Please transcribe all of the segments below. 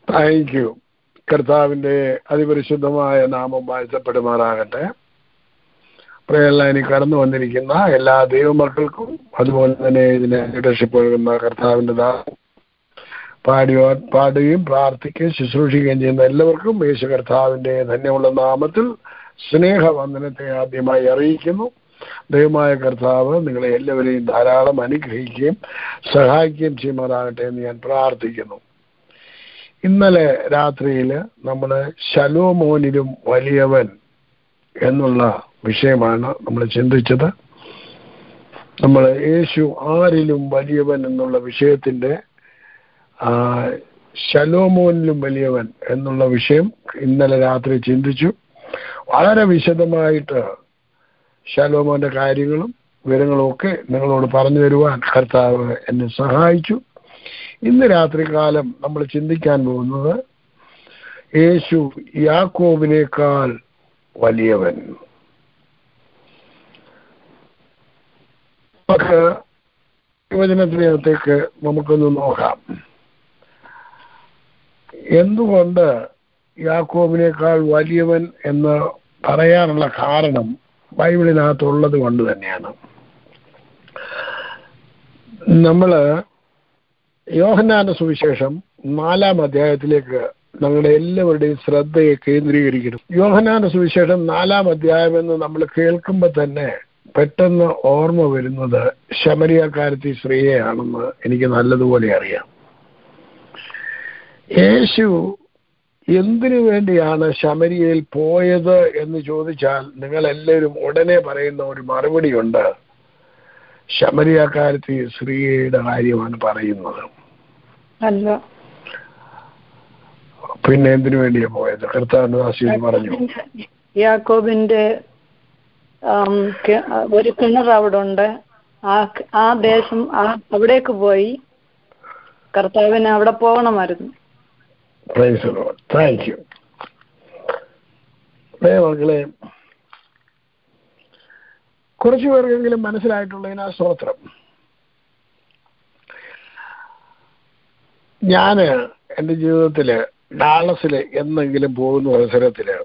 Thank you കർത്താവിന്റെ അതിപരിശുദ്ധമായ നാമം വാഴ്ത്തപ്പെടുമാറാകട്ടെ പ്രയല്ലാനി കടന്നു വന്നിരിക്കുന്ന എല്ലാ ദൈവമക്കൾക്കും അതുപോലെ തന്നെ ഇതിനെ ലീഡർഷിപ്പ് നൽകുന്ന കർത്താവിന്റെ ദാ പാടിയോ പാടുകയും പ്രാർത്ഥിക്കുകയും ശുശ്രൂഷിക്കുകയും ചെയ്യുന്ന എല്ലാവർക്കും യേശു കർത്താവിന്റെ ധന്യമുള്ള നാമത്തിൽ സ്നേഹവന്ദനത്തെ ആദ്യമായി അറിയിക്കുന്നു ദൈവമായ കർത്താവ് നിങ്ങളെ എല്ലാവരെയും ധാരാളം അനുഗ്രഹിക്കുകയും സഹായിക്കുകയും ചെയ്യുമാറാകട്ടെ എന്ന് ഞാൻ പ്രാർത്ഥിക്കുന്നു ഇന്നലെ രാത്രിയിൽ നമ്മൾ ശലോമോനിലും വലിയവൻ എന്നുള്ള വിഷയമാണ് നമ്മൾ ചിന്തിച്ചത് നമ്മൾ യേശു ആരിലും വലിയവൻ എന്നുള്ള വിഷയത്തിന്റെ ആ, ശലോമോനിലും വലിയവൻ എന്നുള്ള വിഷയം ഇന്നലെ രാത്രി ചിന്തിച്ചു വളരെ വിശദമായിട്ട് ശലോമോന്റെ കാര്യങ്ങളും വിവരങ്ങളും ഒക്കെ നിങ്ങളോട് പറഞ്ഞു തരുവാൻ കർത്താവ് എന്നെ സഹായിച്ചു ഇന്ന് രാത്രികാലം നമ്മൾ ചിന്തിക്കാൻ പോകുന്നത് യേശു യാക്കോബിനേക്കാൾ വലിയവൻ നമുക്ക് യുവജനത്തിനകത്തേക്ക് നമുക്കൊന്ന് നോക്കാം എന്തുകൊണ്ട് യാക്കോബിനേക്കാൾ വലിയവൻ എന്ന് പറയാനുള്ള കാരണം ബൈബിളിനകത്തുള്ളത് കൊണ്ട് തന്നെയാണ് നമ്മള് യോഹന്നാന്റെ സുവിശേഷം നാലാം അധ്യായത്തിലേക്ക് ഞങ്ങളുടെ എല്ലാവരുടെയും ശ്രദ്ധയെ കേന്ദ്രീകരിക്കണം യോഹന്നാന്റെ സുവിശേഷം നാലാം അധ്യായം എന്ന് നമ്മൾ കേൾക്കുമ്പോൾ തന്നെ പെട്ടെന്ന് ഓർമ്മ വരുന്നത് ശമരിയക്കാരത്തി സ്ത്രീയെയാണെന്ന് എനിക്ക് നല്ലതുപോലെ അറിയാം യേശു എന്തിനു വേണ്ടിയാണ് ശമരിയയിൽ പോയത് എന്ന് ചോദിച്ചാൽ നിങ്ങൾ എല്ലാവരും ഉടനെ പറയുന്ന ഒരു മറുപടിയുണ്ട് ശമരിയക്കാരത്തി സ്ത്രീയുടെ കാര്യമാണ് പറയുന്നത് അല്ല പിന്നെ എന്തിനു വേണ്ടിയാ പോയത് കർത്താവിന്റെ ദാസിയോട് പറഞ്ഞു യാക്കോബിന്റെ ആം, കെ- ഒരു കിണർ അവിടെ ഉണ്ട് ആ ആ ദേശം ആ അവിടേക്ക് പോയി കർത്താവിന് അവിടെ പോകണമായിരുന്നു പ്രൈസ് ലോഡ് താങ്ക് യു മക്കളെ കുറച്ചു പേർക്കെങ്കിലും മനസ്സിലായിട്ടുള്ളതിനാ സ്തോത്രം ഞാന് എൻ്റെ ജീവിതത്തില് ഡാളസില് എന്നെങ്കിലും പോകുന്ന അവസരത്തില്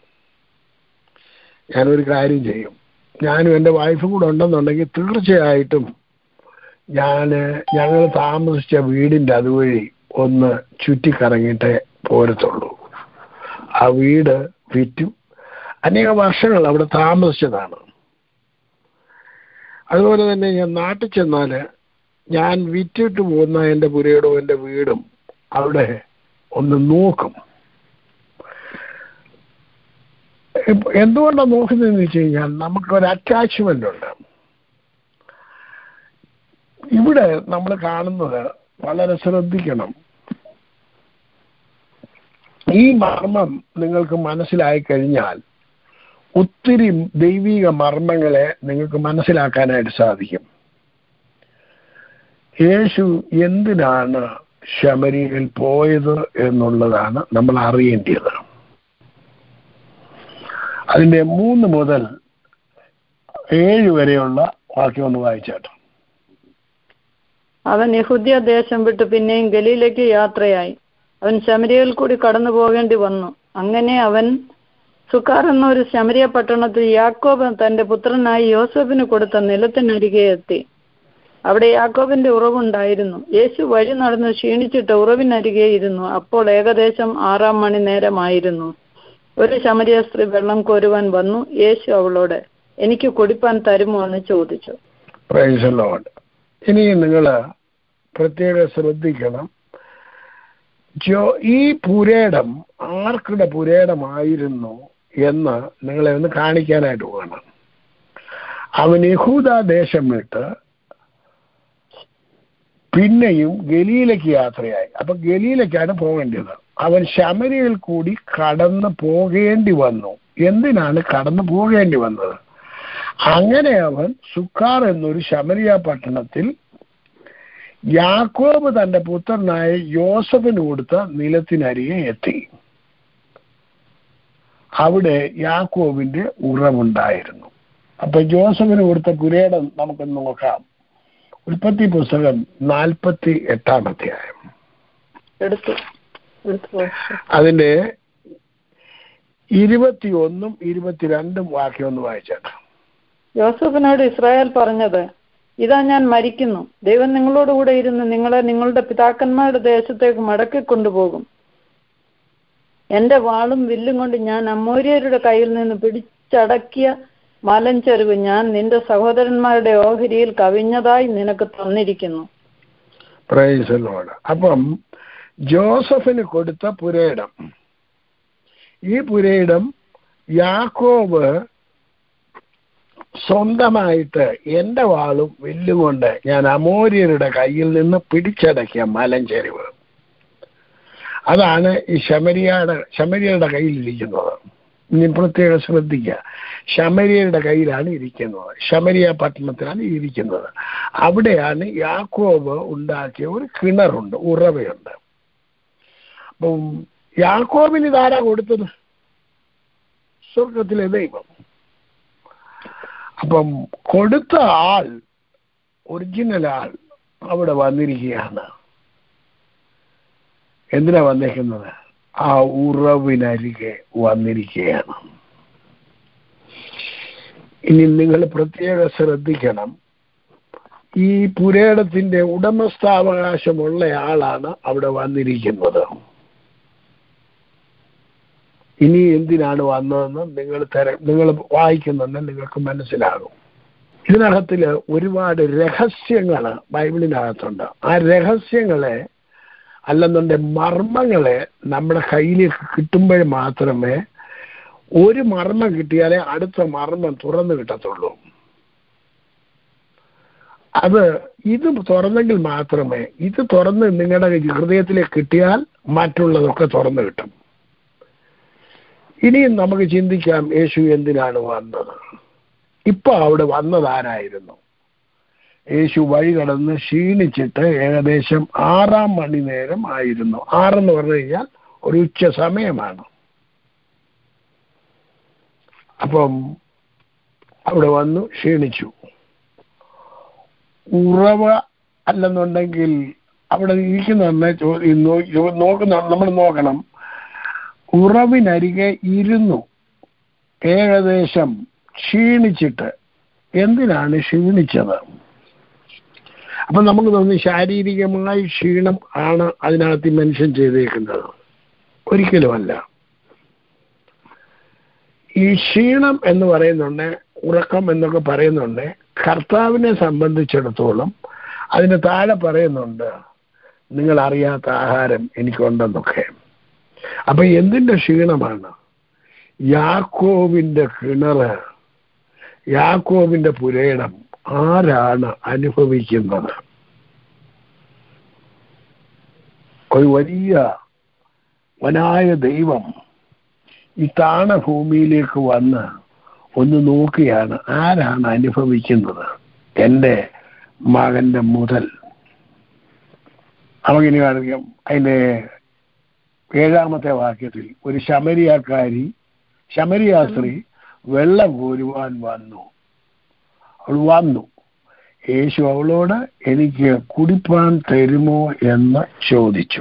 ഞാനൊരു കാര്യം ചെയ്യും ഞാനും എൻ്റെ വൈഫും കൂടെ ഉണ്ടെന്നുണ്ടെങ്കിൽ തീർച്ചയായിട്ടും ഞാൻ ഞങ്ങൾ താമസിച്ച വീടിൻ്റെ അതുവഴി ഒന്ന് ചുറ്റിക്കറങ്ങിയിട്ടേ പോരത്തുള്ളൂ ആ വീട് വിറ്റു അനേക വർഷങ്ങൾ അവിടെ താമസിച്ചതാണ് അതുപോലെ തന്നെ ഞാൻ നാട്ടിൽ ചെന്നാൽ ഞാൻ വിറ്റിട്ട് പോകുന്ന എൻ്റെ പുരയിടവും എൻ്റെ വീടും അവിടെ ഒന്ന് നോക്കും ഇപ്പൊ എന്തുകൊണ്ടാണ് നോക്കുന്നതെന്ന് വെച്ച് കഴിഞ്ഞാൽ നമുക്കൊരു അറ്റാച്ച്മെന്റ് ഉണ്ട് ഇവിടെ നമ്മൾ കാണുന്നത് വളരെ ശ്രദ്ധിക്കണം ഈ മർമ്മം നിങ്ങൾക്ക് മനസ്സിലായി കഴിഞ്ഞാൽ ഒത്തിരി ദൈവിക മർമ്മങ്ങളെ നിങ്ങൾക്ക് മനസ്സിലാക്കാനായിട്ട് സാധിക്കും യേശു എന്തിനാണ് ശബരിയിൽ പോയത് എന്നുള്ളതാണ് നമ്മൾ അറിയേണ്ടത് അതിന്റെ മൂന്ന് മുതൽ ഏഴ് വരെയുള്ള വാക്യം ഒന്ന് വായിച്ചാട്ടോ അവൻ യഹുദ്യ ദേശം വിട്ട് പിന്നെയും ഗലീലേക്ക് യാത്രയായി അവൻ ശമരിയയിൽ കൂടി കടന്നു പോകേണ്ടി വന്നു അങ്ങനെ അവൻ സുക്കാർ എന്ന ഒരു ശമരിയ പട്ടണത്തിൽ യാക്കോബ് തന്റെ പുത്രനായി യോസഫിന് കൊടുത്ത നിലത്തിനരികെ എത്തി അവിടെ യാക്കോബിന്റെ ഉറവുണ്ടായിരുന്നു യേശു വഴി നടന്ന് ക്ഷീണിച്ചിട്ട് ഉറവിനരികെ ഇരുന്നു അപ്പോൾ ഏകദേശം ആറാം മണി നേരമായിരുന്നു ഒരു ശമരിയ സ്ത്രീ വെള്ളം കോരുവാൻ വന്നു യേശു അവളോട് എനിക്ക് കുടിപ്പാൻ തരുമോ എന്ന് ചോദിച്ചു പ്രൈസ് ലോഡ് ഇനി നിങ്ങൾ പ്രത്യേകം ശ്രദ്ധിക്കണം ജോ ഈ പുരേടം ആർക്കുടെ പുരേടമായിരുന്നു എന്ന് നിങ്ങളെ ഒന്ന് കാണിക്കാനായിട്ട് പോകണം അവൻ യഹൂദ ദേശം വിട്ട് പിന്നെയും ഗലീലയ്ക്ക് യാത്രയായി അപ്പൊ ഗലീലയ്ക്കാണ് പോകേണ്ടത് അവൻ ശമരിയിൽ കൂടി കടന്നു പോകേണ്ടി വന്നു എന്തിനാണ് കടന്നു പോകേണ്ടി വന്നത് അങ്ങനെ അവൻ സുക്കാർ എന്നൊരു ശമരിയ പട്ടണത്തിൽ യാക്കോബ് തന്റെ പുത്രനായ യോസഫിന് കൊടുത്ത നിലത്തിനരികെ എത്തി അവിടെ യാക്കോബിന്റെ ഉറവുണ്ടായിരുന്നു അപ്പൊ ജോസഫിന് കൊടുത്ത പുരേടം നമുക്ക് നോക്കാം ഉൽപ്പത്തി പുസ്തകം നാൽപ്പത്തി എട്ടാം അധ്യായം എടുത്തു എടുത്തു വായിച്ചു. അതിന്റെ ഇരുപത്തിയൊന്നും ഇരുപത്തിരണ്ടും വാക്യം ഒന്ന് വായിച്ചേക്കാം യോസഫിനോട് ഇസ്രായേൽ പറഞ്ഞത് ഇതാ ഞാൻ മരിക്കുന്നു ദൈവം നിങ്ങളോട് കൂടെ ഇരുന്ന് നിങ്ങളെ നിങ്ങളുടെ പിതാക്കന്മാരുടെ ദേശത്തേക്ക് മടക്കി കൊണ്ടുപോകും എന്റെ വാളും വില്ലും കൊണ്ട് ഞാൻ അമ്മൂര്യരുടെ കയ്യിൽ നിന്ന് പിടിച്ചടക്കിയ മലഞ്ചെരുവ് ഞാൻ നിന്റെ സഹോദരന്മാരുടെ ഓഹരിയിൽ കവിഞ്ഞതായി നിനക്ക് തന്നിരിക്കുന്നു പ്രൈസലോട് അപ്പം ജോസഫിന് കൊടുത്ത പുരയിടം ഈ പുരയിടം യാക്കോബ് സ്വന്തമായിട്ട് എന്റെ വാളും വില്ലും കൊണ്ട് ഞാൻ അമോര്യരുടെ കയ്യിൽ നിന്ന് പിടിച്ചടക്കിയ മലഞ്ചെരിവ് അതാണ് ഈ ശമരിയുടെ ശമരിയുടെ കയ്യിലിരിക്കുന്നത് ഇനി പ്രത്യേകം ശ്രദ്ധിക്കുക ശമരിയുടെ കയ്യിലാണ് ഇരിക്കുന്നത് ശമരിയ പട്ടണത്തിലാണ് ഇരിക്കുന്നത് അവിടെയാണ് യാക്കോബ് ഉണ്ടാക്കിയ ഒരു കിണറുണ്ട് ഉറവയുണ്ട് അപ്പം യാക്കോബിന് ഇതാരാ കൊടുത്തത് സ്വർഗത്തിലെ ദൈവം അപ്പം കൊടുത്ത ആൾ ഒറിജിനൽ ആൾ അവിടെ വന്നിരിക്കുകയാണ് എന്തിനാ വന്നേക്കുന്നത് ആ ഉറവിനരികെ വന്നിരിക്കുകയാണ് ഇനി നിങ്ങൾ പ്രത്യേക ശ്രദ്ധിക്കണം ഈ പുരേടത്തിന്റെ ഉടമസ്ഥാവകാശമുള്ള ആളാണ് അവിടെ വന്നിരിക്കുന്നത് ഇനി എന്തിനാണ് വന്നതെന്ന് നിങ്ങൾ തെര നിങ്ങൾ വായിക്കുന്നെന്ന് നിങ്ങൾക്ക് മനസ്സിലാകും ഇതിനകത്തില് ഒരുപാട് രഹസ്യങ്ങൾ ബൈബിളിനകത്തുണ്ട് ആ രഹസ്യങ്ങളെ അല്ലെന്നുണ്ടെങ്കിൽ മർമ്മങ്ങളെ നമ്മുടെ കയ്യിലേക്ക് കിട്ടുമ്പോൾ മാത്രമേ ഒരു മർമ്മം കിട്ടിയാലേ അടുത്ത മർമ്മം തുറന്നു കിട്ടത്തുള്ളൂ അത് ഇത് തുറന്നെങ്കിൽ മാത്രമേ ഇത് തുറന്ന് നിങ്ങളുടെ ഹൃദയത്തിലേക്ക് കിട്ടിയാൽ മറ്റുള്ളതൊക്കെ തുറന്നു കിട്ടും ഇനിയും നമുക്ക് ചിന്തിക്കാം യേശു എന്തിനാണ് വന്നത് ഇപ്പൊ അവിടെ വന്നത് ആരായിരുന്നു യേശു വഴി കടന്ന് ക്ഷീണിച്ചിട്ട് ഏകദേശം ആറാം മണി നേരം ആയിരുന്നു ആറെന്ന് പറഞ്ഞു കഴിഞ്ഞാൽ ഒരു ഉച്ച സമയമാണ് അപ്പം അവിടെ വന്നു ക്ഷീണിച്ചു ഉറവ അല്ലെന്നുണ്ടെങ്കിൽ അവിടെ ഇരിക്കുന്ന നോക്കുന്ന നമ്മൾ നോക്കണം ഉറവിനരികെ ഇരുന്നു ഏകദേശം ക്ഷീണിച്ചിട്ട് എന്തിനാണ് ക്ഷീണിച്ചത് അപ്പൊ നമുക്ക് തോന്നി ശാരീരികമായി ക്ഷീണം ആണ് അതിനകത്ത് മെൻഷൻ ചെയ്തേക്കുന്നത് ഒരിക്കലുമല്ല ഈ ക്ഷീണം എന്ന് പറയുന്നുണ്ട് ഉറക്കം എന്നൊക്കെ പറയുന്നുണ്ട് കർത്താവിനെ സംബന്ധിച്ചിടത്തോളം അതിന് താഴെ പറയുന്നുണ്ട് നിങ്ങൾ അറിയാത്ത ആഹാരം എനിക്കുണ്ടെന്നൊക്കെ അപ്പൊ എന്തിന്റെ ക്ഷീണമാണ് യാക്കോവിന്റെ കിണറ് യാക്കോവിന്റെ പുരയിടം ആരാണ് അനുഭവിക്കുന്നത് ഒരു വലിയ വനായ ദൈവം ഈ താണ ഭൂമിയിലേക്ക് വന്ന് ഒന്ന് നോക്കിയാണ് ആരാണ് അനുഭവിക്കുന്നത് എൻ്റെ മകന്റെ മുതൽ നമുക്കിനി കാണിക്കാം അതിൻ്റെ ഏഴാമത്തെ വാക്യത്തിൽ ഒരു ശമരിയാക്കാരി ശമരിയാ സ്ത്രീ വെള്ളം കോരുവാൻ വന്നു അവൾ വന്നു യേശു അവളോട് എനിക്ക് കുടിപ്പാൻ തരുമോ എന്ന് ചോദിച്ചു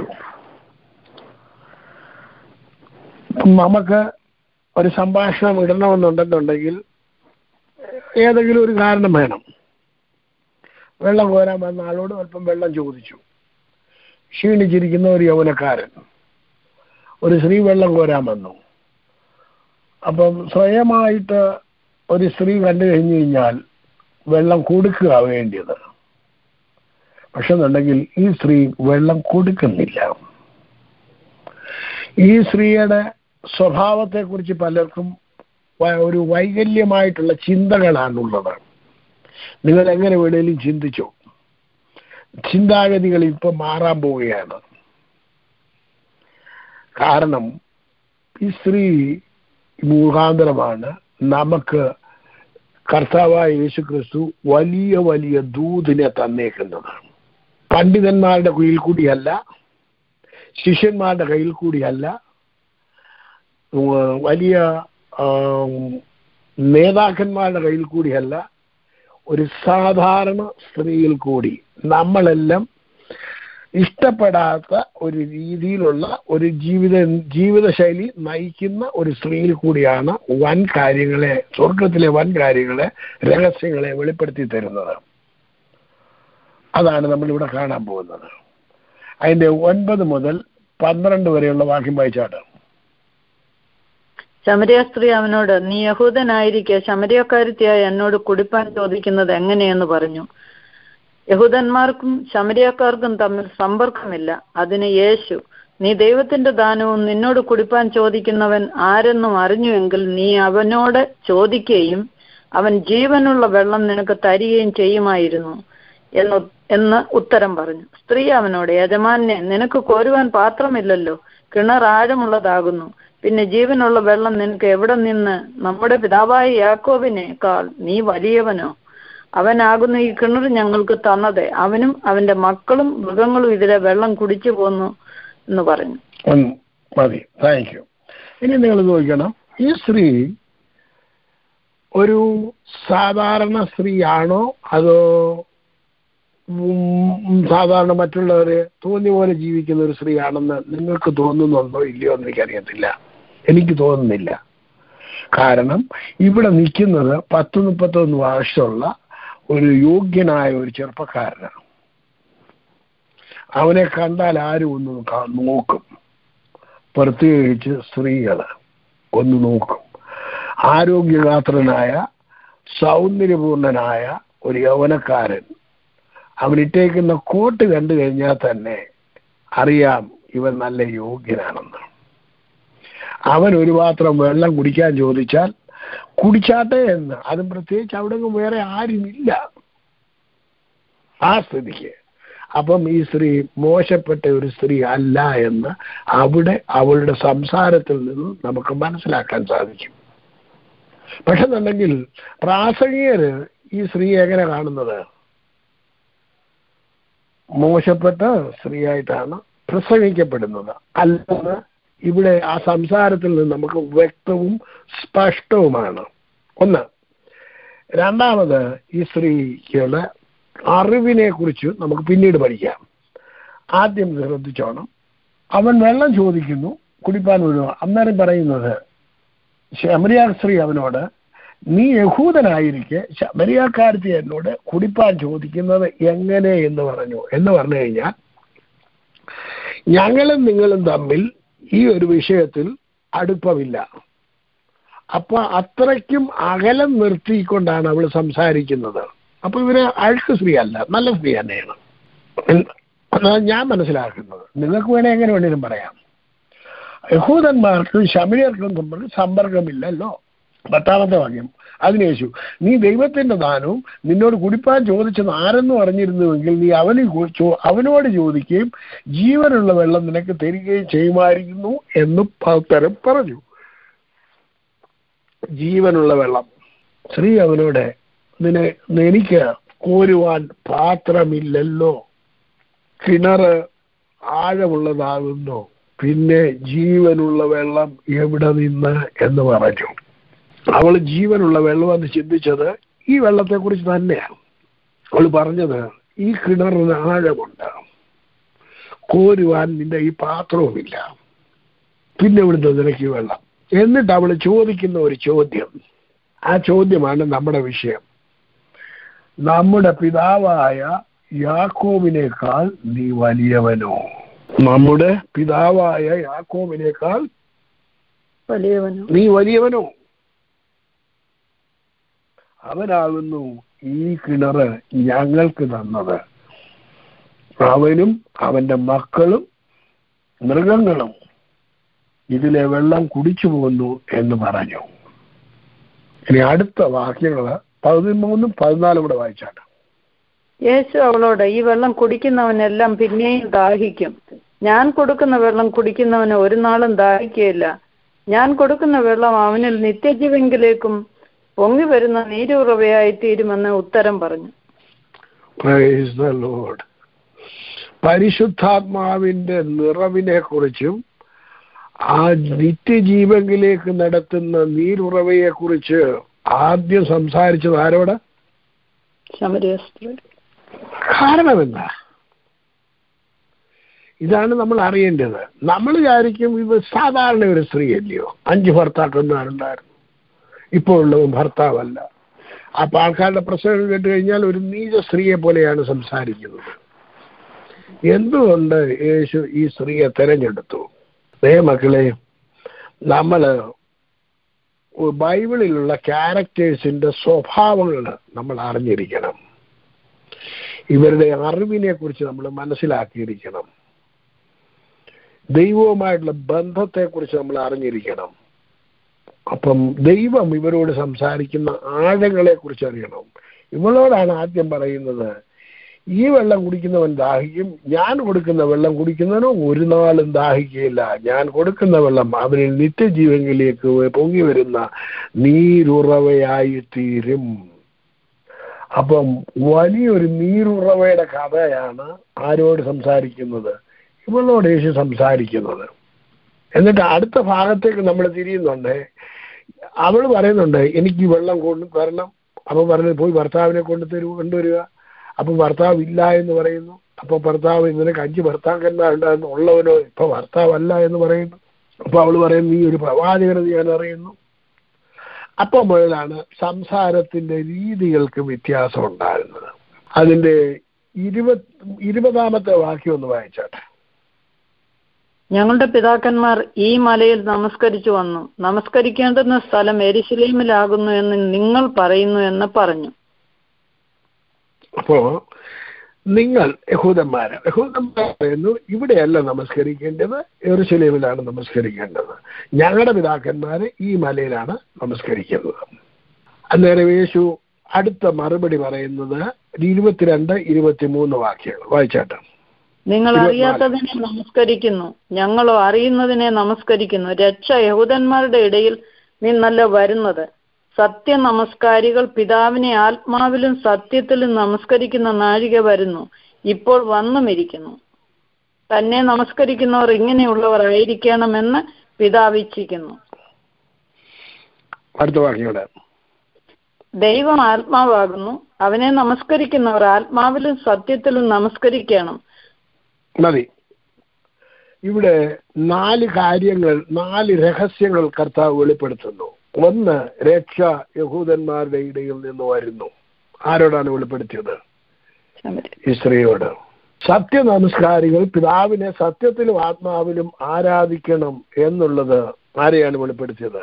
നമുക്ക് ഒരു സംഭാഷണം ഇടണമെന്നുണ്ടെന്നുണ്ടെങ്കിൽ ഏതെങ്കിലും ഒരു കാരണം വേണം വെള്ളം കോരാൻ വന്ന ആളോട് അല്പം വെള്ളം ചോദിച്ചു ക്ഷീണിച്ചിരിക്കുന്ന ഒരു യൗവനക്കാരൻ ഒരു സ്ത്രീ വെള്ളം കോരാൻ വന്നു അപ്പം സ്വയമായിട്ട് ഒരു സ്ത്രീ കണ്ടു കഴിഞ്ഞു കഴിഞ്ഞാൽ വെള്ളം കൊടുക്കുക വേണ്ടിയത് പക്ഷെ എന്നുണ്ടെങ്കിൽ ഈ സ്ത്രീ വെള്ളം കൊടുക്കുന്നില്ല ഈ സ്ത്രീയുടെ സ്വഭാവത്തെക്കുറിച്ച് പലർക്കും ഒരു വൈകല്യമായിട്ടുള്ള ചിന്തകളാണുള്ളത് നിങ്ങൾ എങ്ങനെ വേണേലും ചിന്തിച്ചോ ചിന്താഗതികൾ ഇപ്പം മാറാൻ പോവുകയാണ് കാരണം ഈ സ്ത്രീ മുഖാന്തരമാണ് നമുക്ക് കർത്താവായ യേശു ക്രിസ്തു വലിയ വലിയ ദൂതിനെ തന്നേക്കുന്നത് പണ്ഡിതന്മാരുടെ കയ്യിൽ കൂടിയല്ല ശിഷ്യന്മാരുടെ കയ്യിൽ കൂടിയല്ല വലിയ നേതാക്കന്മാരുടെ കയ്യിൽ കൂടിയല്ല ഒരു സാധാരണ സ്ത്രീയിൽ കൂടി നമ്മളെല്ലാം ഇഷ്ടപ്പെടാത്ത ഒരു രീതിയിലുള്ള ഒരു ജീവിത ജീവിതശൈലി നയിക്കുന്ന ഒരു സ്ത്രീയിൽ കൂടിയാണ് വൻ കാര്യങ്ങളെ സ്വർഗത്തിലെ വൻ കാര്യങ്ങളെ രഹസ്യങ്ങളെ വെളിപ്പെടുത്തി തരുന്നത് അതാണ് നമ്മളിവിടെ കാണാൻ പോകുന്നത് അതിന്റെ ഒൻപത് മുതൽ പന്ത്രണ്ട് വരെയുള്ള വാക്യം വായിച്ചാട്ട് ശമരിയ സ്ത്രീ അവനോട് നീ യഹൂദനായിരിക്കെ ശമരിയക്കാരത്തിയായ എന്നോട് കുടിപ്പാൻ ചോദിക്കുന്നത് എങ്ങനെയെന്ന് പറഞ്ഞു യഹൂദന്മാർക്കും ശമരിയക്കാർക്കും തമ്മിൽ സമ്പർക്കമില്ല അതിന് യേശു നീ ദൈവത്തിന്റെ ദാനവും നിന്നോട് കുടിപ്പാൻ ചോദിക്കുന്നവൻ ആരെന്നും അറിഞ്ഞുവെങ്കിൽ നീ അവനോട് ചോദിക്കുകയും അവൻ ജീവനുള്ള വെള്ളം നിനക്ക് തരികയും ചെയ്യുമായിരുന്നു എന്ന് എന്ന് ഉത്തരം പറഞ്ഞു സ്ത്രീ അവനോട് യജമാനെ നിനക്ക് കോരുവാൻ പാത്രമില്ലല്ലോ കിണർ ആഴമുള്ളതാകുന്നു പിന്നെ ജീവനുള്ള വെള്ളം നിനക്ക് എവിടെ നിന്ന് നമ്മുടെ പിതാവായ യാക്കോബിനേക്കാൾ നീ വലിയവനോ അവനാകുന്നു ഈ കിണർ ഞങ്ങൾക്ക് തന്നത് അവനും അവന്റെ മക്കളും മൃഗങ്ങളും ഇതിലെ വെള്ളം കുടിച്ചു പോന്നു എന്ന് പറഞ്ഞു ഒന്ന് മതി താങ്ക് യു ഇനി നിങ്ങൾ നോക്കണം ഈ സ്ത്രീ ഒരു സാധാരണ സ്ത്രീയാണോ അതോ ഉം, സാധാരണ മുറ്റുള്ളവര് തോന്നിയ പോലെ ജീവിക്കുന്ന ഒരു സ്ത്രീയാണെന്ന് നിങ്ങൾക്ക് തോന്നുന്നുണ്ടോ ഇല്ലയോ എന്ന് എനിക്കറിയത്തില്ല എനിക്ക് തോന്നുന്നില്ല കാരണം ഇവിടെ നിൽക്കുന്നത് പത്ത് മുപ്പത്തൊന്ന് വർഷമുള്ള ഒരു യോഗ്യനായ ഒരു ചെറുപ്പക്കാരനാണ് അവനെ കണ്ടാൽ ആരും ഒന്ന് കാ- നോക്കും പ്രത്യേകിച്ച് സ്ത്രീകൾ ഒന്ന് നോക്കും ആരോഗ്യഗാത്രനായ സൗന്ദര്യപൂർണനായ ഒരു യൗവനക്കാരൻ അവനിട്ടേക്കുന്ന കോട്ട് കണ്ടു കഴിഞ്ഞാൽ തന്നെ അറിയാം ഇവൻ നല്ല യോഗ്യനാണെന്ന് അവൻ ഒരു പാത്രം വെള്ളം കുടിക്കാൻ ചോദിച്ചാൽ കുടിച്ചാട്ടെ എന്ന് അതും പ്രത്യേകിച്ച് അവിടെ വേറെ ആരുമില്ല ആ സ്ഥിതിക്ക് അപ്പം ഈ സ്ത്രീ മോശപ്പെട്ട ഒരു സ്ത്രീ അല്ല എന്ന് അവിടെ അവളുടെ സംസാരത്തിൽ നിന്ന് നമുക്ക് മനസ്സിലാക്കാൻ സാധിക്കും പക്ഷെന്നുണ്ടെങ്കിൽ പ്രാസംഗികര് ഈ സ്ത്രീ എങ്ങനെ കാണുന്നത് മോശപ്പെട്ട സ്ത്രീയായിട്ടാണ് പ്രസംഗിക്കപ്പെടുന്നത് അല്ലെന്ന് ഇവിടെ ആ സംസാരത്തിൽ നിന്ന് നമുക്ക് വ്യക്തവും സ്പഷ്ടവുമാണ് ഒന്ന് രണ്ടാമത് ഈ സ്ത്രീക്കുള്ള അറിവിനെ കുറിച്ച് നമുക്ക് പിന്നീട് പഠിക്കാം ആദ്യം ശ്രദ്ധിച്ചോണം അവൻ വെള്ളം ചോദിക്കുന്നു കുടിപ്പാൻ വിടുക അന്നേരം പറയുന്നത് ശമരിയ സ്ത്രീ അവനോട് നീ യഹൂദനായിരിക്കെ ശമരിയാക്കാരത്തി എന്നോട് കുടിപ്പാൻ ചോദിക്കുന്നത് എങ്ങനെ എന്ന് പറഞ്ഞു എന്ന് പറഞ്ഞു കഴിഞ്ഞാൽ ഞങ്ങളും നിങ്ങളും തമ്മിൽ ഈ ഒരു വിഷയത്തിൽ അടുപ്പമില്ല അപ്പൊ അത്രയ്ക്കും അകലം നിർത്തിക്കൊണ്ടാണ് അവൾ സംസാരിക്കുന്നത് അപ്പൊ ഇവര് അഴുക്ക് സ്ത്രീ അല്ല നല്ല സ്ത്രീ തന്നെയാണ് അതാണ് ഞാൻ മനസ്സിലാക്കുന്നത് നിങ്ങൾക്ക് വേണേ എങ്ങനെ വേണേലും പറയാം യഹൂദന്മാർക്കും ശമരിയർക്കും തമ്മിൽ സമ്പർക്കമില്ലല്ലോ പത്താമത്തെ വാക്യം അതിനേശു നീ ദൈവത്തിന്റെ ദാനവും നിന്നോട് കുടിപ്പാൻ ചോദിച്ചത് ആരെന്ന് പറഞ്ഞിരുന്നുവെങ്കിൽ നീ അവന് കു- ചോ- അവനോട് ചോദിക്കുകയും ജീവനുള്ള വെള്ളം നിനക്ക് തരികയും ചെയ്യുമായിരുന്നു എന്ന് പത്തരം പറഞ്ഞു ജീവനുള്ള വെള്ളം സ്ത്രീ അവനോട് നിന എനിക്ക് കോരുവാൻ പാത്രമില്ലല്ലോ കിണറ് ആഴമുള്ളതാകുന്നു പിന്നെ ജീവനുള്ള വെള്ളം എവിടെ നിന്ന് എന്ന് പറഞ്ഞു അവൾ ജീവനുള്ള വെള്ളം എന്ന് ചിന്തിച്ചത് ഈ വെള്ളത്തെ കുറിച്ച് തന്നെയാണ് അവൾ പറഞ്ഞത് ഈ കിണറിന് ആഴമുണ്ട് കോരുവാൻ നിന്റെ ഈ പാത്രവുമില്ല പിന്നെ ഇവിടുന്ന് നിനക്ക് ഈ വെള്ളം എന്നിട്ട് അവൾ ചോദിക്കുന്ന ഒരു ചോദ്യം ആ ചോദ്യമാണ് നമ്മുടെ വിഷയം നമ്മുടെ പിതാവായ യാക്കോബിനേക്കാൾ നീ വലിയവനോ നമ്മുടെ പിതാവായ യാക്കോബിനേക്കാൾ വലിയവനും നീ വലിയവനോ അവനാകുന്നു ഈ കിണറ് ഞങ്ങൾക്ക് തന്നത് അവനും അവന്റെ മക്കളും മൃഗങ്ങളും ഇതിലെ വെള്ളം കുടിച്ചു പോകുന്നു എന്ന് പറഞ്ഞു ഇനി അടുത്ത വാക്യങ്ങള് പതിമൂന്നും പതിനാലും കൂടെ വായിച്ചാണ് യേശു അവളോട് ഈ വെള്ളം കുടിക്കുന്നവനെല്ലാം പിന്നെയും ദാഹിക്കും ഞാൻ കൊടുക്കുന്ന വെള്ളം കുടിക്കുന്നവന് ഒരു നാളും ദാഹിക്കുകയില്ല ഞാൻ കൊടുക്കുന്ന വെള്ളം അവനിൽ നിത്യജീവങ്കിലേക്കും പൊങ്ങി വരുന്ന നീരുറവയായി തീരുമെന്ന് ഉത്തരം പറഞ്ഞു പ്രൈസ് ദ ലോഡ് പരിശുദ്ധാത്മാവിന്റെ നിറവിനെ കുറിച്ചും ആ നിത്യജീവങ്കിലേക്ക് നടത്തുന്ന നീരുറവയെ കുറിച്ച് ആദ്യം സംസാരിച്ചത് ആരോട് ശമരിയ സ്ത്രീ കാരണം എന്താ ഇതാണ് നമ്മൾ അറിയേണ്ടത് നമ്മൾ വിചാരിക്കും ഇത് സാധാരണ ഒരു സ്ത്രീ അല്ലയോ അഞ്ച് ഭർത്താക്കന്മാരുണ്ടായിരുന്നു ഇപ്പോൾ ഉള്ളതും ഭർത്താവല്ല അപ്പൊ ആൾക്കാരുടെ പ്രശ്നങ്ങൾ കേട്ട് കഴിഞ്ഞാൽ ഒരു നീച സ്ത്രീയെ പോലെയാണ് സംസാരിക്കുന്നത് എന്തുകൊണ്ട് യേശു ഈ സ്ത്രീയെ തെരഞ്ഞെടുത്തു ദേ മക്കളെ നമ്മള് ബൈബിളിലുള്ള ക്യാരക്ടേഴ്സിന്റെ സ്വഭാവങ്ങൾ നമ്മൾ അറിഞ്ഞിരിക്കണം ഇവരുടെ അറിവിനെ കുറിച്ച് നമ്മൾ മനസ്സിലാക്കിയിരിക്കണം ദൈവവുമായിട്ടുള്ള ബന്ധത്തെക്കുറിച്ച് നമ്മൾ അറിഞ്ഞിരിക്കണം അപ്പം ദൈവം ഇവരോട് സംസാരിക്കുന്ന ആഴങ്ങളെ കുറിച്ച് അറിയണം ഇവളോടാണ് ആദ്യം പറയുന്നത് ഈ വെള്ളം കുടിക്കുന്നവൻ ദാഹിക്കും ഞാൻ കൊടുക്കുന്ന വെള്ളം കുടിക്കുന്നവനോ ഒരു നാളും ദാഹിക്കുകയില്ല ഞാൻ കൊടുക്കുന്ന വെള്ളം അവനിൽ നിത്യജീവനിലേക്ക് പൊങ്ങി വരുന്ന നീരുറവയായി തീരും അപ്പം വലിയൊരു നീരുറവയുടെ കഥയാണ് ആരോട് സംസാരിക്കുന്നത് ഇവളോട് യേശു സംസാരിക്കുന്നത് എന്നിട്ട് അടുത്ത ഭാഗത്തേക്ക് നമ്മൾ തിരിയുന്നുണ്ട് അവൾ പറയുന്നുണ്ട് എനിക്ക് ഈ വെള്ളം കൊണ്ട് തരണം അപ്പൊ പറഞ്ഞത് പോയി ഭർത്താവിനെ കൊണ്ട് തരൂ കൊണ്ടുവരിക അപ്പൊ ഭർത്താവ് ഇല്ല എന്ന് പറയുന്നു അപ്പൊ ഭർത്താവ് നിനക്ക് അഞ്ച് ഭർത്താക്കന്മാരുണ്ടായിരുന്നു ഉള്ളവനോ ഇപ്പൊ ഭർത്താവല്ല എന്ന് പറയുന്നു അപ്പൊ അവള് പറയുന്നു നീ ഒരു പ്രവാചകനെന്ന് ഞാൻ അറിയുന്നു അപ്പൊ മുതലാണ് സംസാരത്തിന്റെ രീതികൾക്ക് വ്യത്യാസം ഉണ്ടാകുന്നത് അതിന്റെ ഇരുപത് ഇരുപതാമത്തെ വാക്യം ഒന്ന് വായിച്ചാട്ടെ ഞങ്ങളുടെ പിതാക്കന്മാർ ഈ മലയിൽ നമസ്കരിച്ചു വന്നു നമസ്കരിക്കേണ്ടുന്ന സ്ഥലം എരിശിലേമിലാകുന്നു എന്ന് നിങ്ങൾ പറയുന്നു എന്ന് പറഞ്ഞു അപ്പോ നിങ്ങൾ യഹൂദന്മാര് യഹൂദന്മാർ പറയുന്നു ഇവിടെയല്ല നമസ്കരിക്കേണ്ടത് എറുശലേമിലാണ് നമസ്കരിക്കേണ്ടത് ഞങ്ങളുടെ പിതാക്കന്മാര് ഈ മലയിലാണ് നമസ്കരിക്കുന്നത് അന്നേരം യേശു അടുത്ത മറുപടി പറയുന്നത് ഇരുപത്തിരണ്ട് ഇരുപത്തിമൂന്ന് വാക്യങ്ങൾ വായിച്ചാട്ടെ നിങ്ങൾ ഇരുപത്തിനാല്. അറിയാത്തതിനെ നമസ്കരിക്കുന്നു ഞങ്ങളോ അറിയുന്നതിനെ നമസ്കരിക്കുന്നു രക്ഷ യഹൂദന്മാരുടെ ഇടയിൽ നിന്നല്ല വരുന്നത് സത്യ നമസ്കാരികൾ പിതാവിനെ ആത്മാവിലും സത്യത്തിലും നമസ്കരിക്കുന്ന നാഴിക വരുന്നു ഇപ്പോൾ വന്നുമിരിക്കുന്നു തന്നെ നമസ്കരിക്കുന്നവർ ഇങ്ങനെയുള്ളവർ ആയിരിക്കണമെന്ന് പിതാവ് ഇച്ഛിക്കുന്നു അടുത്ത വാക്യങ്ങളുടെ ദൈവം ആത്മാവാകുന്നു അവനെ നമസ്കരിക്കുന്നവർ ആത്മാവിലും സത്യത്തിലും നമസ്കരിക്കണം മതി ഇവിടെ നാല് കാര്യങ്ങൾ നാല് രഹസ്യങ്ങൾ കർത്താവ് വെളിപ്പെടുത്തുന്നു ഒന്ന് രക്ഷ യഹൂദന്മാരുടെ ഇടയിൽ നിന്ന് വരുന്നു ആരോടാണ് വെളിപ്പെടുത്തിയത് ഈ സ്ത്രീയോട് സത്യ നമസ്കാരികൾ പിതാവിനെ സത്യത്തിലും ആത്മാവിലും ആരാധിക്കണം എന്നുള്ളത് ആരെയാണ് വെളിപ്പെടുത്തിയത്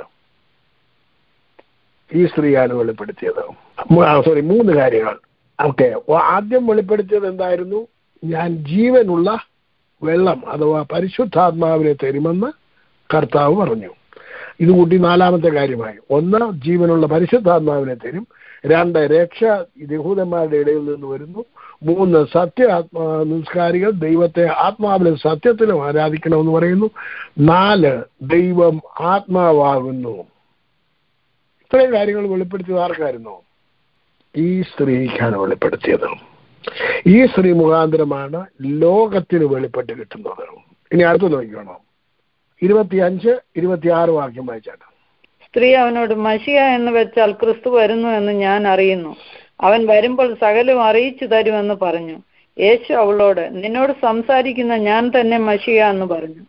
ഈ സ്ത്രീയാണ് വെളിപ്പെടുത്തിയത് സോറി മൂന്ന് കാര്യങ്ങൾ ഓക്കെ ആദ്യം വെളിപ്പെടുത്തിയത് എന്തായിരുന്നു ഞാൻ ജീവനുള്ള വെള്ളം അഥവാ പരിശുദ്ധാത്മാവിനെ തരുമെന്ന് കർത്താവ് പറഞ്ഞു ഇത് കൂട്ടി നാലാമത്തെ കാര്യമായി ഒന്ന് ജീവനുള്ള പരിശുദ്ധാത്മാവിനെ തരും രണ്ട് രക്ഷ യഹൂദന്മാരുടെ ഇടയിൽ നിന്ന് വരുന്നു മൂന്ന് സത്യ ആത്മാ നിസ്കാരികൾ ദൈവത്തെ ആത്മാവിലും സത്യത്തിലും ആരാധിക്കണമെന്ന് പറയുന്നു നാല് ദൈവം ആത്മാവാകുന്നു ഇത്രയും കാര്യങ്ങൾ വെളിപ്പെടുത്തിയത് ആർക്കായിരുന്നു ഈ സ്ത്രീക്കാണ് വെളിപ്പെടുത്തിയത് ഈ സ്ത്രീ മുഖാന്തരമാണ് ലോകത്തിന് വെളിപ്പെട്ട് കിട്ടുന്നത് ഇനി അടുത്ത് നോക്കിക്കോണം ഇരുപത്തിയഞ്ച് ഇരുപത്തിയാറ് വാക്യം വായിച്ചാണ് സ്ത്രീ അവനോട് മഷിയ എന്ന് വെച്ചാൽ ക്രിസ്തു വരുന്നു എന്ന് ഞാൻ അറിയുന്നു അവൻ വരുമ്പോൾ സകലവും അറിയിച്ചു തരുമെന്ന് പറഞ്ഞു യേശു അവളോട് നിന്നോട് സംസാരിക്കുന്ന ഞാൻ തന്നെ മഷിയ എന്ന് പറഞ്ഞു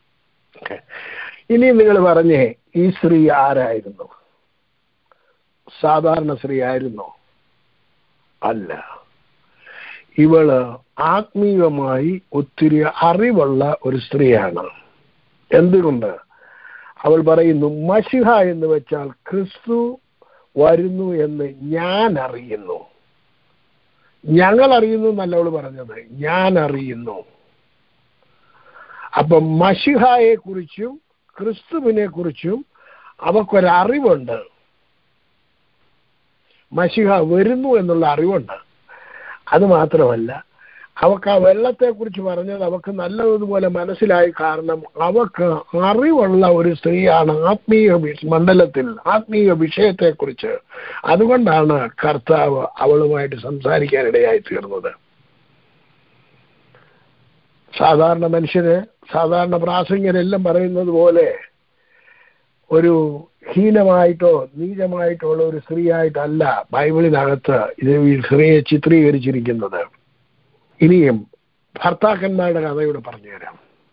ഇനി നിങ്ങൾ പറഞ്ഞേ ഈ സ്ത്രീ ആരായിരുന്നു സാധാരണ സ്ത്രീ ആയിരുന്നോ അല്ല ഇവള് ആത്മീയമായി ഒത്തിരി അറിവുള്ള ഒരു സ്ത്രീയാണ് എന്തുകൊണ്ട് അവൾ പറയുന്നു മഷിഹ എന്ന് വെച്ചാൽ ക്രിസ്തു വരുന്നു എന്ന് ഞാൻ അറിയുന്നു ഞങ്ങൾ അറിയുന്നു എന്നല്ല അവൾ പറഞ്ഞത് ഞാൻ അറിയുന്നു അപ്പം മഷിഹായെ കുറിച്ചും ക്രിസ്തുവിനെ കുറിച്ചും അവക്കൊരറിവുണ്ട് മഷിഹ വരുന്നു എന്നുള്ള അറിവുണ്ട് അത് മാത്രമല്ല അവക്ക് ആ വെള്ളത്തെക്കുറിച്ച് പറഞ്ഞത് അവക്ക് നല്ലതുപോലെ മനസ്സിലായി കാരണം അവക്ക് അറിവുള്ള ഒരു സ്ത്രീയാണ് ആത്മീയ വി- മണ്ഡലത്തിൽ ആത്മീയ വിഷയത്തെക്കുറിച്ച് അതുകൊണ്ടാണ് കർത്താവ് അവളുമായിട്ട് സംസാരിക്കാനിടയായി തീർന്നത് സാധാരണ മനുഷ്യര് സാധാരണ പ്രാസംഗരെല്ലാം പറയുന്നത് പോലെ ഒരു ഹീനമായിട്ടോ നീചമായിട്ടോ ഉള്ള ഒരു സ്ത്രീയായിട്ടല്ല ബൈബിളിനകത്ത് ഇത് ഈ സ്ത്രീയെ ചിത്രീകരിച്ചിരിക്കുന്നത് ഇനിയും ഭർത്താക്കന്മാരുടെ കഥയോട് പറഞ്ഞുതരാം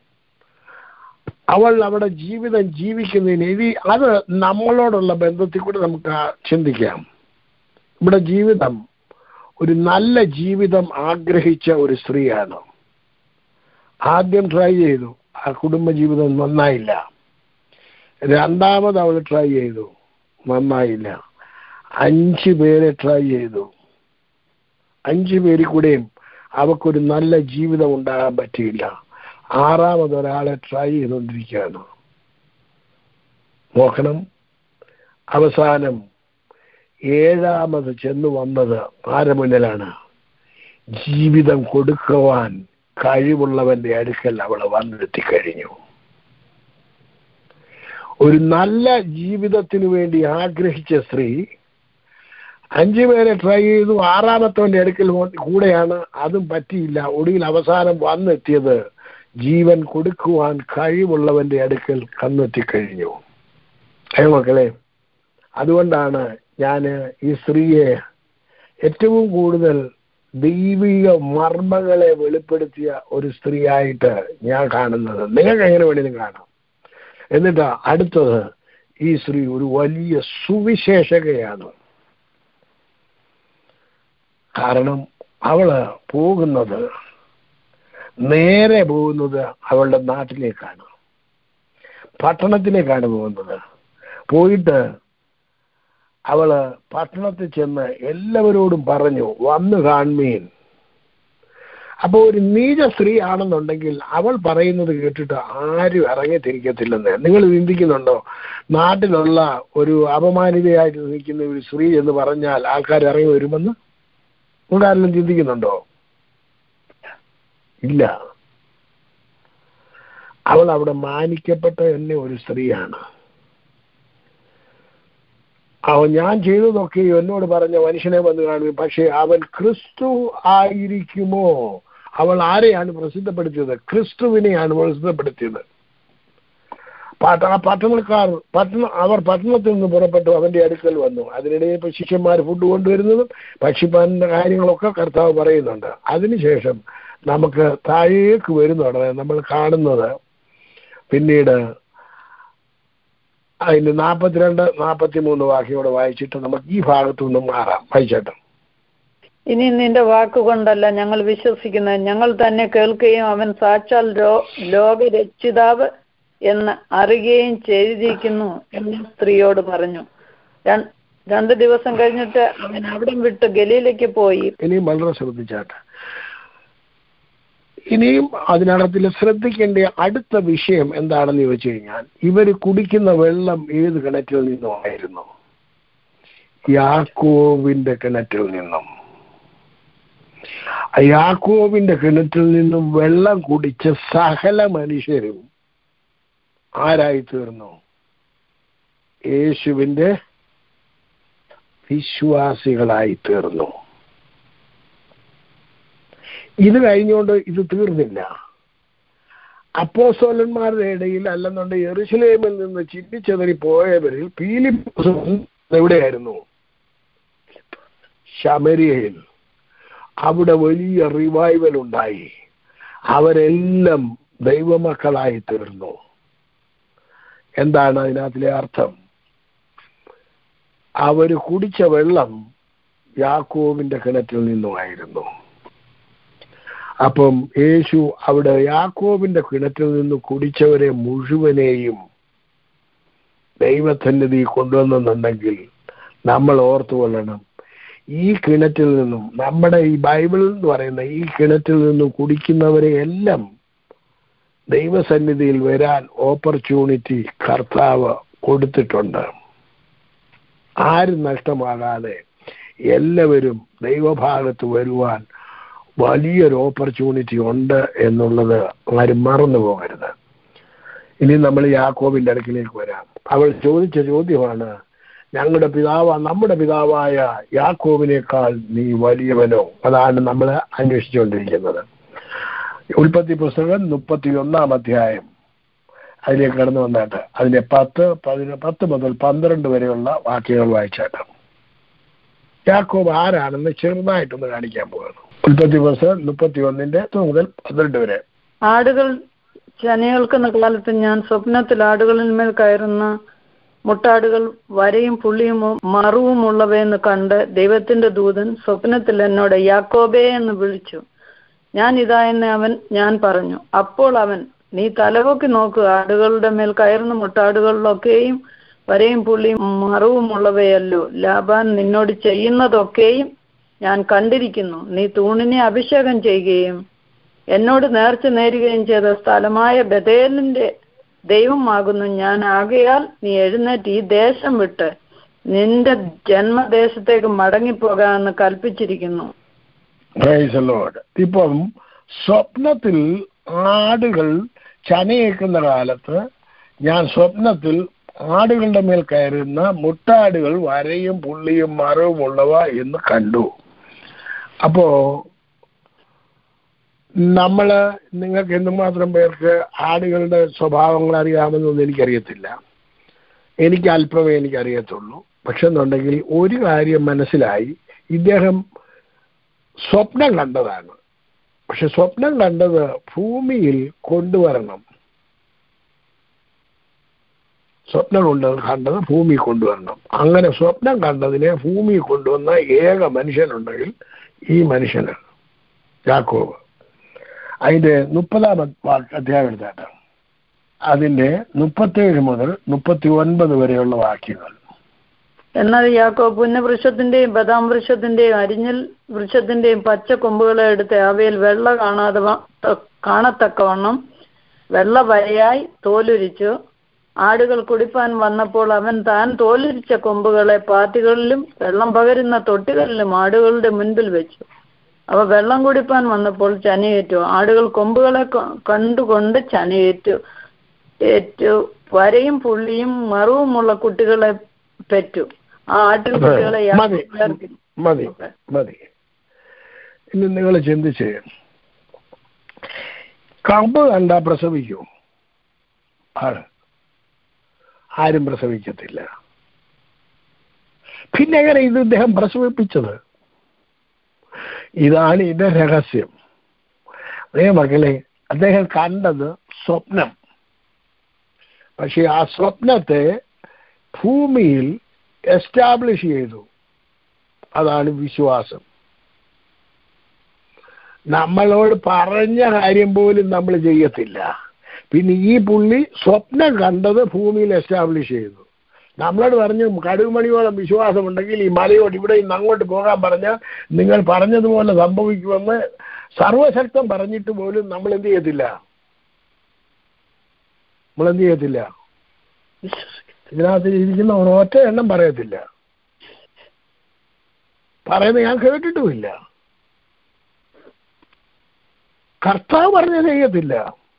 അവൾ അവിടെ ജീവിതം ജീവിക്കുന്നതിന് ഇനി അത് നമ്മളോടുള്ള ബന്ധത്തിൽ കൂടെ നമുക്ക് ആ ചിന്തിക്കാം ഇവിടെ ജീവിതം ഒരു നല്ല ജീവിതം ആഗ്രഹിച്ച ഒരു സ്ത്രീയാണ് ആദ്യം ട്രൈ ചെയ്തു ആ കുടുംബ ജീവിതം നന്നായില്ല രണ്ടാമത് അവൾ ട്രൈ ചെയ്തു നന്നായില്ല അഞ്ച് പേരെ ട്രൈ ചെയ്തു അഞ്ചു പേരിൽ കൂടെയും അവക്കൊരു നല്ല ജീവിതം ഉണ്ടാകാൻ പറ്റിയില്ല ആറാമത് ഒരാളെ ട്രൈ ചെയ്തുകൊണ്ടിരിക്കുകയാണ് നോക്കണം അവസാനം ഏഴാമത് ചെന്ന് വന്നത് ആരെ മുന്നിലാണ് ജീവിതം കൊടുക്കുവാൻ കഴിവുള്ളവന്റെ അടുക്കൽ അവൾ വന്നെത്തി കഴിഞ്ഞു ഒരു നല്ല ജീവിതത്തിന് വേണ്ടി ആഗ്രഹിച്ച സ്ത്രീ അഞ്ചു പേരെ ട്രൈ ചെയ്തു ആറാമത്തവന്റെ അടുക്കൽ കൂടെയാണ് അതും പറ്റിയില്ല ഒടുവിൽ അവസാനം വന്നെത്തിയത് ജീവൻ കൊടുക്കുവാൻ കഴിവുള്ളവന്റെ അടുക്കൽ കന്നെത്തി കഴിഞ്ഞു അയ്യോ മക്കളെ അതുകൊണ്ടാണ് ഞാൻ ഈ സ്ത്രീയെ ഏറ്റവും കൂടുതൽ ദൈവിക മർമ്മങ്ങളെ വെളിപ്പെടുത്തിയ ഒരു സ്ത്രീയായിട്ട് ഞാൻ കാണുന്നത് നിങ്ങൾക്ക് എങ്ങനെ വേണേലും കാണാം എന്നിട്ട് അടുത്തത് ഈ സ്ത്രീ ഒരു വലിയ സുവിശേഷകയാണ് കാരണം അവള് പോകുന്നത് നേരെ പോകുന്നത് അവളുടെ നാട്ടിലേക്കാണ് പട്ടണത്തിലേക്കാണ് പോകുന്നത് പോയിട്ട് അവള് പട്ടണത്തിൽ ചെന്ന് എല്ലാവരോടും പറഞ്ഞു വന്നു കാൺമീൻ അപ്പൊ ഒരു നീച സ്ത്രീ ആണെന്നുണ്ടെങ്കിൽ അവൾ പറയുന്നത് കേട്ടിട്ട് ആരും ഇറങ്ങി തിരിക്കത്തില്ലെന്ന് നിങ്ങൾ ചിന്തിക്കുന്നുണ്ടോ നാട്ടിലുള്ള ഒരു അപമാനിതയായിട്ട് നിൽക്കുന്ന ഒരു സ്ത്രീ എന്ന് പറഞ്ഞാൽ ആൾക്കാർ ഇറങ്ങി വരുമെന്ന് നിങ്ങളാരെല്ലാം ചിന്തിക്കുന്നുണ്ടോ ഇല്ല അവൾ അവിടെ മാനിക്കപ്പെട്ട തന്നെ ഒരു സ്ത്രീയാണ് അവൻ ഞാൻ ചെയ്തതൊക്കെ എന്നോട് പറഞ്ഞ മനുഷ്യനെ വന്ന് കാണും പക്ഷെ അവൻ ക്രിസ്തു ആയിരിക്കുമോ അവൾ ആരെയാണ് പ്രസിദ്ധപ്പെടുത്തിയത് ക്രിസ്തുവിനെയാണ് പ്രസിദ്ധപ്പെടുത്തിയത് പട്ടണക്കാർ പട്ടണ അവർ പട്ടണത്തിൽ നിന്ന് പുറപ്പെട്ടു അവന്റെ അടുക്കൽ വന്നു അതിനിടയിൽ ഇപ്പൊ ശിഷ്യന്മാർ ഫുഡ് കൊണ്ടുവരുന്നതും പക്ഷിപ്പാനിന്റെ കാര്യങ്ങളൊക്കെ കർത്താവ് പറയുന്നുണ്ട് അതിനുശേഷം നമുക്ക് താഴേക്ക് വരുന്നുടനെ നമ്മൾ കാണുന്നത് പിന്നീട് അതിന്റെ നാൽപ്പത്തിരണ്ട് നാൽപ്പത്തി മൂന്ന് വാക്യോടെ വായിച്ചിട്ട് നമുക്ക് ഈ ഭാഗത്തു നിന്നും മാറാം വായിച്ചേട്ടോ ഇനി നിന്റെ വാക്കുകൊണ്ടല്ല ഞങ്ങൾ വിശ്വസിക്കുന്നത് ഞങ്ങൾ തന്നെ കേൾക്കുകയും അവൻ സാക്ഷാൽ ലോകരക്ഷിതാവ് എന്ന് അറിയുകയും ചെയ്തിരിക്കുന്നു എന്ന് സ്ത്രീയോട് പറഞ്ഞു രണ്ടു ദിവസം കഴിഞ്ഞിട്ട് അവൻ അവിടം വിട്ട് ഗലീലേക്ക് പോയി ഇനിയും വളരെ ശ്രദ്ധിച്ചാട്ടെ ഇനിയും അതിനകത്തിൽ ശ്രദ്ധിക്കേണ്ട അടുത്ത വിഷയം എന്താണെന്ന് ചോദിച്ചു കഴിഞ്ഞാൽ ഇവർ കുടിക്കുന്ന വെള്ളം ഏത് കിണറ്റിൽ നിന്നുമായിരുന്നു യാക്കോവിന്റെ കിണറ്റിൽ നിന്നും യാക്കോവിന്റെ കിണറ്റിൽ നിന്നും വെള്ളം കുടിച്ച സകല മനുഷ്യരും ആരായി തീർന്നു യേശുവിന്റെ വിശ്വാസികളായി തീർന്നു ഇത് കഴിഞ്ഞുകൊണ്ട് ഇത് തീർന്നില്ല അപ്പോസോലന്മാരുടെ ഇടയിൽ അല്ലെന്നുണ്ട് എറുസലേമിൽ നിന്ന് ചിന്തിച്ചതറി പോയവരിൽ പീലിപ്പോസ് എവിടെയായിരുന്നു ശമരിയയിൽ അവിടെ വലിയ റിവൈവൽ ഉണ്ടായി അവരെല്ലാം ദൈവമക്കളായി തീർന്നു എന്താണ് അതിനകത്തിലെ അർത്ഥം അവര് കുടിച്ച വെള്ളം യാക്കോവിന്റെ കിണറ്റിൽ നിന്നുമായിരുന്നു അപ്പം യേശു അവിടെ യാക്കോബിന്റെ കിണറ്റിൽ നിന്ന് കുടിച്ചവരെ മുഴുവനെയും ദൈവസന്നിധി കൊണ്ടുവന്നെന്നുണ്ടെങ്കിൽ നമ്മൾ ഓർത്തുകൊള്ളണം ഈ കിണറ്റിൽ നിന്നും നമ്മുടെ ഈ ബൈബിൾ എന്ന് പറയുന്ന ഈ കിണറ്റിൽ നിന്നും കുടിക്കുന്നവരെ എല്ലാം ദൈവസന്നിധിയിൽ വരാൻ ഓപ്പർച്യൂണിറ്റി കർത്താവ് കൊടുത്തിട്ടുണ്ട് ആരും നഷ്ടമാകാതെ എല്ലാവരും ദൈവഭാഗത്ത് വരുവാൻ വലിയൊരു ഓപ്പർച്യൂണിറ്റി ഉണ്ട് എന്നുള്ളത് ആരും മറന്നു പോകരുത് ഇനി നമ്മൾ യാക്കോബിന്റെ അടുക്കിലേക്ക് വരാം അവൾ ചോദിച്ച ചോദ്യമാണ് ഞങ്ങളുടെ പിതാവ് നമ്മുടെ പിതാവായ യാക്കോബിനേക്കാൾ നീ വലിയവനോ അതാണ് നമ്മൾ അന്വേഷിച്ചുകൊണ്ടിരിക്കുന്നത് ഉൽപ്പത്തി പുസ്തകം മുപ്പത്തി ഒന്നാം അധ്യായം അതിലേക്ക് കടന്നു വന്നാട്ട് അതിന്റെ പത്ത് പതിന പത്ത് മുതൽ പന്ത്രണ്ട് വരെയുള്ള വാക്യങ്ങൾ വായിച്ചാട്ട് യാക്കോബ് ആരാണെന്ന് ചെറുതായിട്ടൊന്ന് കാണിക്കാൻ പോകുന്നു ഉൽപ്പത്തി പുസ്തകം മുപ്പത്തി ഒന്നിന്റെ മുതൽ പന്ത്രണ്ട് വരെ ആടുകൾ ചനയേൽക്കുന്ന കാലത്ത് ഞാൻ സ്വപ്നത്തിൽ ആടുകളിന്മേൽ കയറുന്ന മുട്ടാടുകൾ വരയും പുള്ളിയും മറുവും ഉള്ളവയെന്ന് കണ്ട് ദൈവത്തിന്റെ ദൂതൻ സ്വപ്നത്തിൽ എന്നോട് യാക്കോബേ എന്ന് വിളിച്ചു ഞാൻ ഇതാ എന്ന് അവൻ ഞാൻ പറഞ്ഞു അപ്പോൾ അവൻ നീ തലപൊക്കി നോക്കുക ആടുകളുടെ മേൽ കയറുന്ന മുട്ടാടുകളിലൊക്കെയും വരയും പുള്ളിയും മറവും ഉള്ളവയല്ലോ ലാബാൻ നിന്നോട് ചെയ്യുന്നതൊക്കെയും ഞാൻ കണ്ടിരിക്കുന്നു നീ തൂണിനെ അഭിഷേകം ചെയ്യുകയും എന്നോട് നേർച്ച നേരുകയും ചെയ്ത സ്ഥലമായ ബദേലിന്റെ ദൈവമാകുന്നു ഞാൻ ആകയാൽ നീ എഴുന്നേറ്റ് ഈ ദേശം വിട്ട് നിന്റെ ജന്മദേശത്തേക്ക് മടങ്ങിപ്പോകാമെന്ന് കൽപ്പിച്ചിരിക്കുന്നു Praise the Lord. ഇപ്പം സ്വപ്നത്തിൽ ആടുകൾ ചനയേക്കുന്ന കാലത്ത് ഞാൻ സ്വപ്നത്തിൽ ആടുകളുടെ മേൽ കയറുന്ന മുട്ടാടുകൾ വരയും പുള്ളിയും മറവും ഉള്ളവ എന്ന് കണ്ടു അപ്പോ നമ്മള് നിങ്ങൾക്ക് എന്തുമാത്രം പേർക്ക് ആടുകളുടെ സ്വഭാവങ്ങൾ അറിയാമെന്നൊന്നും എനിക്കറിയത്തില്ല എനിക്ക് അല്പമേ എനിക്കറിയത്തുള്ളൂ പക്ഷെ എന്നുണ്ടെങ്കിൽ ഒരു കാര്യം മനസ്സിലായി ഇദ്ദേഹം സ്വപ്നം കണ്ടതാണ് പക്ഷെ സ്വപ്നം കണ്ടത് ഭൂമിയിൽ കൊണ്ടുവരണം സ്വപ്നം കൊണ്ട് കണ്ടത് ഭൂമി കൊണ്ടുവരണം അങ്ങനെ സ്വപ്നം കണ്ടതിനെ ഭൂമി കൊണ്ടുവന്ന ഏക മനുഷ്യനുണ്ടെങ്കിൽ ഈ മനുഷ്യനാണ് യാക്കോബ് അതിന്റെ മുപ്പതാം വാ- അധ്യായം എടുത്താട്ട് അതിന്റെ മുപ്പത്തേഴ് മുതൽ മുപ്പത്തി ഒൻപത് വരെയുള്ള വാക്യങ്ങൾ എന്നാൽ യാക്കോ പുന്നവൃക്ഷത്തിന്റെയും ബദാം വൃക്ഷത്തിന്റെയും അരിഞ്ഞൽ വൃക്ഷത്തിന്റെയും പച്ച കൊമ്പുകളെ എടുത്ത് അവയിൽ വെള്ള കാണാതെ വ- ത- കാണത്തക്കവണ്ണം വെള്ള വരയായി തോലുരിച്ചു ആടുകൾ കുടിപ്പാൻ വന്നപ്പോൾ അവൻ താൻ തോലുരിച്ച കൊമ്പുകളെ പാത്തികളിലും വെള്ളം പകരുന്ന തൊട്ടികളിലും ആടുകളുടെ മുൻപിൽ വെച്ചു അവ വെള്ളം കുടിപ്പാൻ വന്നപ്പോൾ ചനയേറ്റു ആടുകൾ കൊമ്പുകളെ ക- കണ്ടുകൊണ്ട് ചനയേറ്റു ഏറ്റു വരയും പുള്ളിയും മറുവുമുള്ള കുട്ടികളെ പെറ്റു ആ ആട്ടിൻകുട്ടികളെ മതി യാക്കോബ് വേർതിരിച്ചു. മതി മതി ഇനി നിങ്ങൾ ചിന്തിച്ച് കമ്പ് കണ്ട പ്രസവിക്കൂ ആണ് ആരും പ്രസവിക്കത്തില്ല പിന്നെ എങ്ങനെ ഇത് ഇദ്ദേഹം പ്രസവിപ്പിച്ചത് ഇതാണ് ഇതിന്റെ രഹസ്യം അതേ മക്കളെ അദ്ദേഹം കണ്ടത് സ്വപ്നം പക്ഷെ ആ സ്വപ്നത്തെ ഭൂമിയിൽ എസ്റ്റാബ്ലിഷ് ചെയ്തു അതാണ് വിശ്വാസം നമ്മളോട് പറഞ്ഞ കാര്യം പോലും നമ്മൾ ചെയ്യത്തില്ല പിന്നെ ഈ പുള്ളി സ്വപ്നം കണ്ടത് ഭൂമിയിൽ എസ്റ്റാബ്ലിഷ് ചെയ്തു നമ്മളോട് പറഞ്ഞു കടുകുമണിയോളം വിശ്വാസമുണ്ടെങ്കിൽ ഈ മലയോട് ഇവിടെ നിന്ന് അങ്ങോട്ട് പോകാൻ പറഞ്ഞാൽ നിങ്ങൾ പറഞ്ഞതുപോലെ സംഭവിക്കുമെന്ന് സർവശക്തം പറഞ്ഞിട്ട് പോലും നമ്മൾ എന്ത് ചെയ്യത്തില്ല നമ്മൾ എന്ത് ചെയ്യത്തില്ല ഇതിനകത്ത് ഇരിക്കുന്ന ഒരൊറ്റ എണ്ണം പറയത്തില്ല പറയുന്നത് ഞാൻ കേട്ടിട്ടുമില്ല കർത്താവ് പറഞ്ഞ ചെയ്യത്തില്ല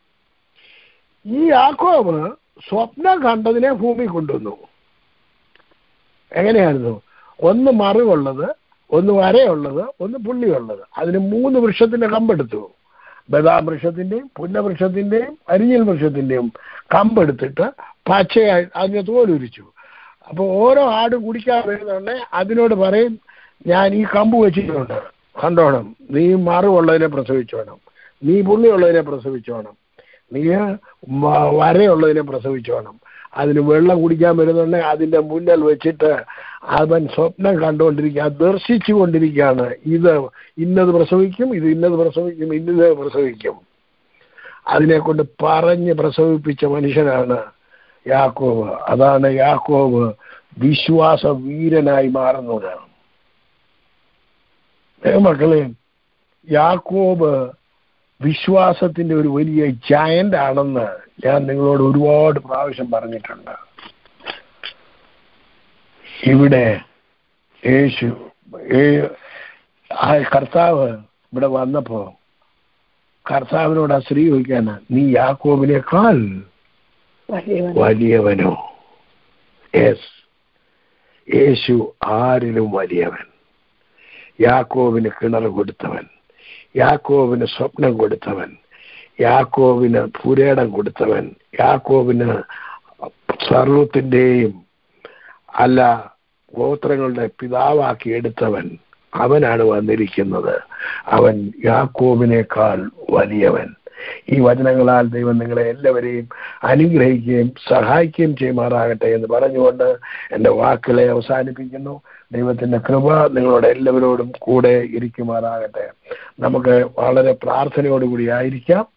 ഈ യാക്കോബ് സ്വപ്നം കണ്ടതിനെ ഭൂമി കൊണ്ടുവന്നു എങ്ങനെയായിരുന്നു ഒന്ന് മറിവുള്ളത് ഒന്ന് വരയുള്ളത് ഒന്ന് പുള്ളിയുള്ളത് അതിന് മൂന്ന് വൃക്ഷത്തിന്റെ കമ്പെടുത്തു ബദാം വൃക്ഷത്തിന്റെയും പുന്നവൃക്ഷത്തിന്റെയും അരിഞ്ഞൽ വൃക്ഷത്തിന്റെയും കമ്പെടുത്തിട്ട് പച്ചയായി അതിനെ തോലുരിച്ചു അപ്പൊ ഓരോ ആട് കുടിക്കാൻ വരുന്നുണ്ടെ അതിനോട് പറയും ഞാൻ ഈ കമ്പ് വെച്ചിട്ടുണ്ട് കണ്ടോണം നീ മറുവുള്ളതിനെ പ്രസവിച്ചോണം നീ പുള്ളിയുള്ളതിനെ പ്രസവിച്ചോണം നീ വ- വരയുള്ളതിനെ പ്രസവിച്ചോണം അതിന് വെള്ളം കുടിക്കാൻ വരുന്നുണ്ടെ അതിന്റെ മുന്നിൽ വെച്ചിട്ട് അവൻ സ്വപ്നം കണ്ടുകൊണ്ടിരിക്കുക ദർശിച്ചു കൊണ്ടിരിക്കുകയാണ് ഇത് ഇന്നത് പ്രസവിക്കും ഇത് ഇന്നത് പ്രസവിക്കും ഇന്നത് പ്രസവിക്കും അതിനെ കൊണ്ട് പറഞ്ഞ് പ്രസവിപ്പിച്ച മനുഷ്യനാണ് യാക്കോബ് അതാണ് യാക്കോബ് വിശ്വാസ വീരനായി മാറുന്നത് ഏ മക്കളെ യാക്കോബ് വിശ്വാസത്തിന്റെ ഒരു വലിയ ജയന്റ് ആണെന്ന് ഞാൻ നിങ്ങളോട് ഒരുപാട് പ്രാവശ്യം പറഞ്ഞിട്ടുണ്ട് ഇവിടെ യേശു ഏ- ആ കർത്താവ് ഇവിടെ വന്നപ്പോ കർത്താവിനോട് ആ സ്ത്രീ ചോദിക്കാണ് നീ യാക്കോബിനേക്കാൾ വലിയവൻ. വലിയവനോ യെസ് യേശു ആരിലും വലിയവൻ യാക്കോവിന് കിണർ കൊടുത്തവൻ യാക്കോവിന് സ്വപ്നം കൊടുത്തവൻ യാക്കോവിന് പുരേടം കൊടുത്തവൻ യാക്കോവിന് സർവത്തിൻ്റെയും അല്ല ഗോത്രങ്ങളുടെ പിതാവാക്കി എടുത്തവൻ അവനാണ് വന്നിരിക്കുന്നത് അവൻ യാക്കോബിനേക്കാൾ വലിയവൻ ഈ വചനങ്ങളാൽ ദൈവം നിങ്ങളെ എല്ലാവരെയും അനുഗ്രഹിക്കുകയും സഹായിക്കുകയും ചെയ്യുമാറാകട്ടെ എന്ന് പറഞ്ഞുകൊണ്ട് എൻ്റെ വാക്കുകളെ അവസാനിപ്പിക്കുന്നു ദൈവത്തിന്റെ കൃപ നിങ്ങളോട് എല്ലാവരോടും കൂടെ ഇരിക്കുമാറാകട്ടെ നമുക്ക് വളരെ പ്രാർത്ഥനയോടുകൂടി ആയിരിക്കാം